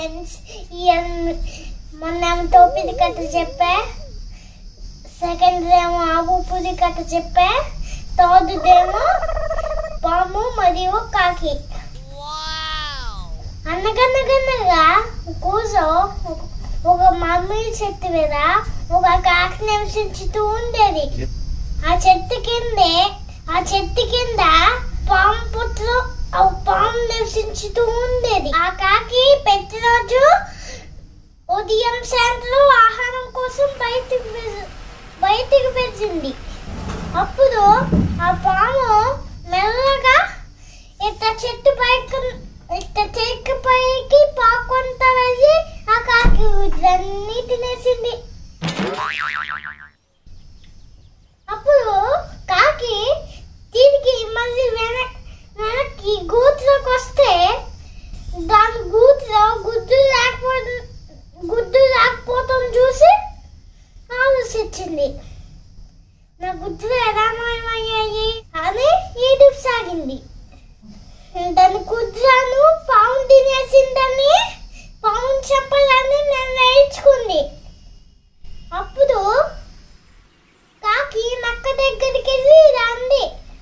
friends మొన్న తోపిది కథ చెప్పా సెకండ్ ఏమో ఆవు పుది కథ చెప్పా థర్డ్ ఏమో పాము మరియు కాకి అనగనగనగా కూసో ఒక మామిడి చెట్టు మీద ఒక కాకి నివసించుతూ ఉండేది ఆ చెట్టు కిందే ఆ చెట్టు కింద పాము పుట్లు ఆ పాము నివసించుతూ ఉండేది ఆ కాకి ప్రతిరోజు ఉదయం సాయంత్రం ఆహారం కోసం బయటికి వె- బయటికి పెట్టింది అప్పుడు ఆ పాము మెల్లగా ఇట్ట చెట్టు పైకి ఇట్ట చెట్టు పైకి పాకుంట వెళ్ళి ఆ కాకి అన్ని తినేసింది అప్పుడు కాకి తిరిగి మళ్ళీ వెన వెనక్కి గూతులోకి వస్తే దాని గూతులో గుడ్డు లేకపో గుడ్డు లేకపోవటం చూసి ఆలోచించింది నా గుడ్లు ఎలా మాయమయ్యాయి అని ఏడుపు సాగింది దాని గుడ్లను పాము తినేసిందని పాము చెప్పాలని నిర్ణయించుకుంది అప్పుడు కాకి నక్క దగ్గరికి వెళ్ళి ఇలా అంది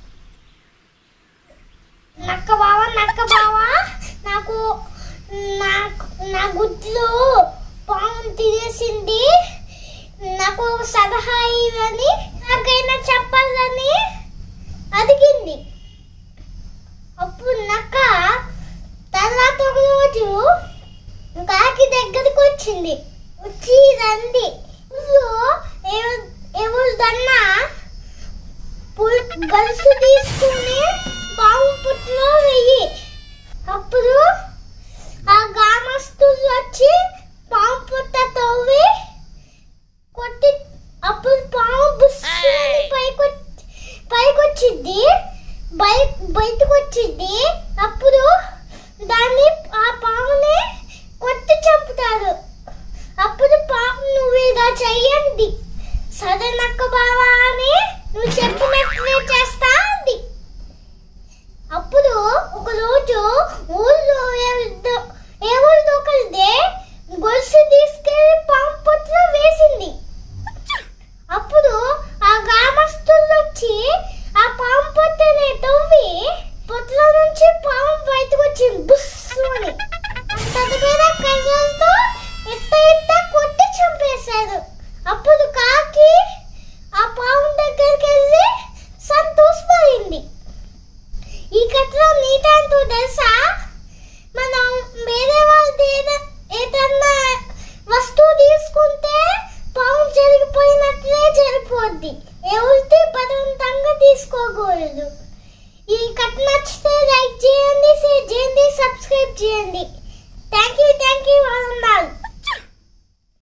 నక్క బావ నక్క బావ నాకు నాకు నా గుడ్లు పాము తినేసింది నాకు ఒక సలహా ఇవ్వని నాకైనా చెప్పాలని అడిగింది అప్పుడు నక్క తర్వాత ఒక రోజు కాకి దగ్గరికి వచ్చింది వచ్చి రంది ఊళ్ళో ఎవ- ఎవరిదన్నా పుల్- గలుసు తీసుకుని పాము పుట్టులో వెయ్యి అప్పుడు ఆ గ్రామస్తులు వచ్చి పాము పుట్ట తవ్వి కొట్టి అప్పుడు పాము బుస్సుని పైకి పైకొచ్చిద్ది బయ బయటకు వచ్చింది అప్పుడు దాన్ని ఆ పాముని కొట్టి చంపుతారు అప్పుడు పాము నువ్వు ఇలా చెయ్యండి సరే నక్క బావా అని నువ్వు చెప్పినట్లే చేస్తా అంది అప్పుడు ఒక రోజు ఊళ్ళో ఎవరిదో ఎవరిదో ఒకరిదే గొలుసు తీసుకెళ్లి పాము పొట్టులో వేసింది అప్పుడు ఆ గ్రామస్తులు వచ్చి ఆ పాము పొట్టని తవ్వి పొట్టలో నుంచి పాము బయటకు వచ్చింది బుస్సు అని అంతటి మీద కర్రలతో ఇట్ట ఇట్ట కొట్టి చంపేశారు అప్పుడు కాకి ఆ పాము దగ్గరికి వెళ్ళి సంతోషపడింది ఈ కథలో నీటంటూ తెలుసా మనం వేరే వాళ్ళది ఏద- ఏదన్నా వస్తువు తీసుకుంటే పాము జరిగిపోయినట్లే జరిగిపోద్ది ఎవరిది బలవంతంగా తీసుకోకూడదు ఈ కథ నచ్చితే లైక్ చేయండి షేర్ చేయండి సబ్స్క్రైబ్ చేయండి థ్యాంక్ యూ థ్యాంక్ యూ వందనాలు